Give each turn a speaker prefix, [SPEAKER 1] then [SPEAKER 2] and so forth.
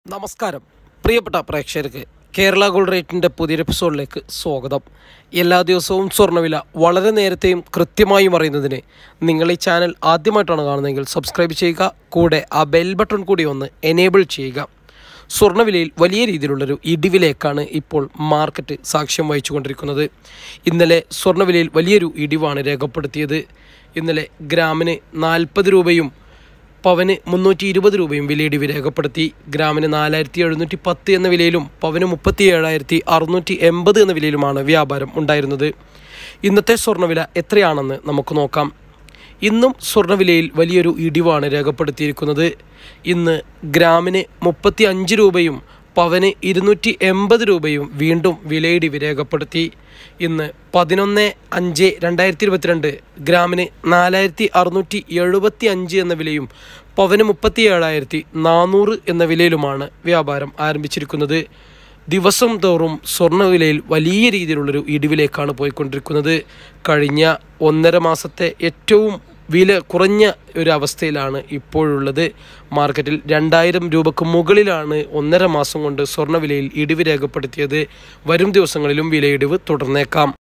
[SPEAKER 1] നമസ്കാരം പ്രിയപ്പെട്ട പ്രേക്ഷകർക്ക് കേരള ഗോൾഡ് റേറ്റിൻ്റെ പുതിയൊരു എപ്പിസോഡിലേക്ക് സ്വാഗതം എല്ലാ ദിവസവും സ്വർണ്ണവില വളരെ നേരത്തെയും കൃത്യമായും അറിയുന്നതിന് നിങ്ങൾ ഈ ചാനൽ ആദ്യമായിട്ടാണ് കാണുന്നതെങ്കിൽ സബ്സ്ക്രൈബ് ചെയ്യുക കൂടെ ആ ബെൽ ബട്ടൺ കൂടി ഒന്ന് എനേബിൾ ചെയ്യുക സ്വർണ്ണവിലയിൽ വലിയ രീതിയിലുള്ളൊരു ഇടിവിലേക്കാണ് ഇപ്പോൾ മാർക്കറ്റ് സാക്ഷ്യം വഹിച്ചുകൊണ്ടിരിക്കുന്നത് ഇന്നലെ സ്വർണ്ണവിലയിൽ വലിയൊരു ഇടിവാണ് രേഖപ്പെടുത്തിയത് ഇന്നലെ ഗ്രാമിന് നാൽപ്പത് രൂപയും പവന് മുന്നൂറ്റി ഇരുപത് രൂപയും വിലയിടിവ് രേഖപ്പെടുത്തി ഗ്രാമിന് നാലായിരത്തി എഴുന്നൂറ്റി പത്ത് എന്ന വിലയിലും പവന് മുപ്പത്തി ഏഴായിരത്തി അറുന്നൂറ്റി എൺപത് എന്ന വിലയിലുമാണ് വ്യാപാരം ഉണ്ടായിരുന്നത് ഇന്നത്തെ സ്വർണ്ണവില എത്രയാണെന്ന് നമുക്ക് നോക്കാം ഇന്നും സ്വർണ്ണവിലയിൽ വലിയൊരു ഇടിവാണ് രേഖപ്പെടുത്തിയിരിക്കുന്നത് ഇന്ന് ഗ്രാമിന് മുപ്പത്തി അഞ്ച് രൂപയും പവന് ഇരുന്നൂറ്റി എൺപത് രൂപയും വീണ്ടും വിലയിടിവ് രേഖപ്പെടുത്തി ഇന്ന് പതിനൊന്ന് അഞ്ച് രണ്ടായിരത്തി ഇരുപത്തിരണ്ട് ഗ്രാമിന് നാലായിരത്തി അറുന്നൂറ്റി എഴുപത്തി അഞ്ച് എന്ന വിലയും പവന് മുപ്പത്തി ഏഴായിരത്തി നാനൂറ് എന്ന വിലയിലുമാണ് വ്യാപാരം ആരംഭിച്ചിരിക്കുന്നത് ദിവസം തോറും സ്വർണ്ണവിലയിൽ വലിയ രീതിയിലുള്ളൊരു ഇടിവിലേക്കാണ് പോയിക്കൊണ്ടിരിക്കുന്നത് കഴിഞ്ഞ ഒന്നര മാസത്തെ ഏറ്റവും വില കുറഞ്ഞ ഒരു അവസ്ഥയിലാണ് ഇപ്പോഴുള്ളത് മാർക്കറ്റിൽ രണ്ടായിരം രൂപക്ക് മുകളിലാണ് ഒന്നര മാസം കൊണ്ട് സ്വർണ്ണവിലയിൽ ഇടിവ് രേഖപ്പെടുത്തിയത് വരും ദിവസങ്ങളിലും വിലയിടിവ് തുടർന്നേക്കാം